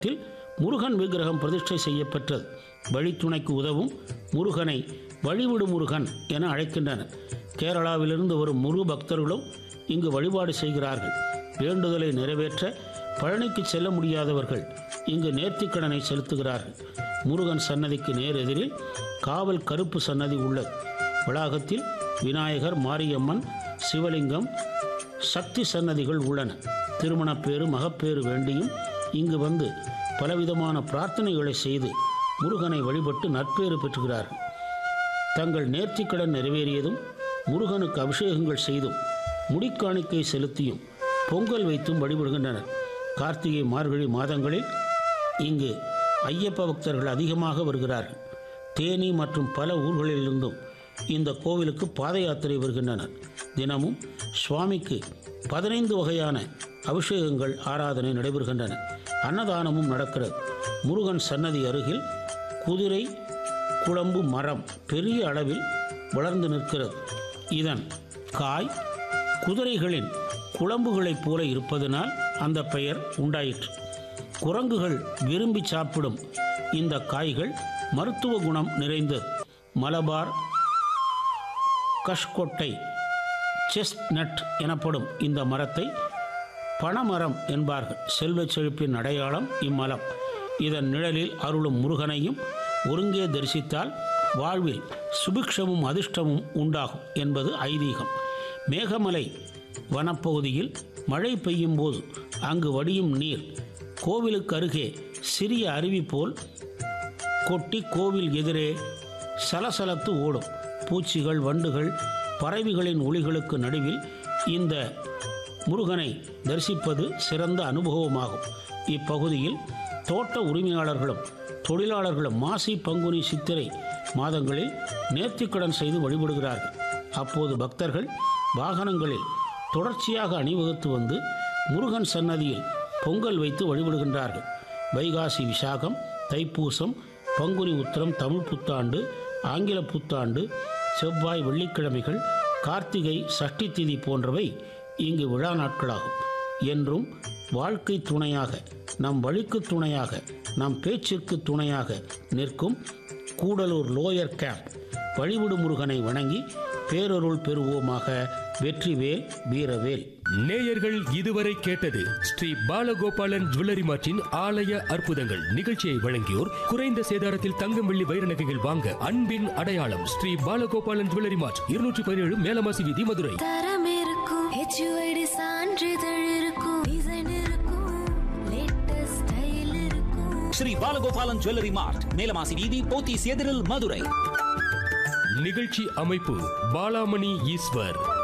த்தில் முருகன் விக்கிரகம் பிரதிஷ்டை செய்யப்பெற்றது வழித்துணைக்கு உதவும் முருகனை வழிவிடு முருகன் என அழைக்கின்றனர் கேரளாவிலிருந்து வரும் முரு பக்தர்களும் இங்கு வழிபாடு செய்கிறார்கள் வேண்டுதலை நிறைவேற்ற பழனிக்கு செல்ல முடியாதவர்கள் இங்கு நேர்த்திக்கடனை செலுத்துகிறார்கள் முருகன் சன்னதிக்கு நேர் எதிரில் காவல் கருப்பு சன்னதி உள்ளது வளாகத்தில் விநாயகர் மாரியம்மன் சிவலிங்கம் சக்தி சன்னதிகள் உள்ளன திருமணப்பேறு மகப்பேறு வேண்டியும் இங்கு வந்து பலவிதமான பிரார்த்தனைகளை செய்து முருகனை வழிபட்டு நற்பேறு பெற்றுகிறார்கள் தங்கள் நேர்த்திக்கடன் நிறைவேறியதும் முருகனுக்கு அபிஷேகங்கள் செய்தும் முடிக்காணிக்கை செலுத்தியும் பொங்கல் வைத்தும் வழிபடுகின்றனர் கார்த்திகை மார்கழி மாதங்களில் இங்கு ஐயப்ப பக்தர்கள் அதிகமாக வருகிறார்கள் தேனி மற்றும் பல ஊர்களிலிருந்தும் இந்த கோவிலுக்கு பாத யாத்திரை வருகின்றனர் தினமும் சுவாமிக்கு பதினைந்து வகையான அபிஷேகங்கள் ஆராதனை நடைபெறுகின்றன அன்னதானமும் நடக்கிறது முருகன் சன்னதி அருகில் குதிரை குழம்பு மரம் பெரிய அளவில் வளர்ந்து நிற்கிறது இதன் காய் குதிரைகளின் குழம்புகளைப் போல இருப்பதனால் அந்த பெயர் உண்டாயிற்று குரங்குகள் விரும்பி சாப்பிடும் இந்த காய்கள் மருத்துவ குணம் நிறைந்தது மலபார் கஷ்கொட்டை செஸ்ட்நட் எனப்படும் இந்த மரத்தை பனைமரம் என்பார்கள் செல்வச் செழிப்பின் அடையாளம் இம்மலம் இதன் நிழலில் அருளும் முருகனையும் ஒருங்கே தரிசித்தால் வாழ்வில் சுபிக்ஷமும் அதிர்ஷ்டமும் உண்டாகும் என்பது ஐதீகம் மேகமலை வனப்பகுதியில் மழை பெய்யும் போது அங்கு வடியும் நீர் கோவிலுக்கு அருகே சிறிய அருவி போல் கொட்டி கோவில் எதிரே சலசலத்து ஓடும் பூச்சிகள் வண்டுகள் பறவைகளின் ஒளிகளுக்கு நடுவில் இந்த முருகனை தரிசிப்பது சிறந்த அனுபவமாகும் இப்பகுதியில் தோட்ட உரிமையாளர்களும் தொழிலாளர்களும் மாசி பங்குனி சித்திரை மாதங்களில் நேர்த்திக்கடன் செய்து வழிபடுகிறார்கள் அப்போது பக்தர்கள் வாகனங்களில் தொடர்ச்சியாக அணிவகுத்து வந்து முருகன் சன்னதியில் பொங்கல் வைத்து வழிபடுகின்றார்கள் வைகாசி விசாகம் தைப்பூசம் பங்குனி உத்திரம் தமிழ் புத்தாண்டு ஆங்கில புத்தாண்டு செவ்வாய் வெள்ளிக்கிழமைகள் கார்த்திகை சஷ்டி திதி போன்றவை இங்கு விழா நாட்களாகும் என்றும் வாழ்க்கை துணையாக நம் வழிக்கு துணையாக நம் பேச்சிற்கு துணையாக நிற்கும் கூடலூர் லோயர் கேம்ப் வழிவிடு முருகனை வணங்கி பேரருள் பெறுவோமாக வெற்றிவேல் வீரவேல் நேயர்கள் இதுவரை கேட்டது ஸ்ரீ பாலகோபாலன் ஜுவல்லரி மார்ட்டின் ஆலய அற்புதங்கள் நிகழ்ச்சியை வழங்கியோர் குறைந்த சேதாரத்தில் தங்கம் வெள்ளி வைர நகைகள் வாங்க அன்பின் அடையாளம் ஸ்ரீ பாலகோபாலன் ஜுவல்லரி மார்ட் இருநூற்றி பதினேழு மேலமாசி வீதி மதுரை தரம் இருக்கும் ஹெச்யூஐடி சான்றிதழ் இருக்கும் டிசைன் இருக்கும் லேட்டஸ்ட் ஸ்டைல் இருக்கும் ஸ்ரீ பாலகோபாலன் ஜுவல்லரி மார்ட் மேலமாசி வீதி போத்தீஸ் எதிரில் மதுரை நிகழ்ச்சி அமைப்பு பாலாமணி ஈஸ்வர்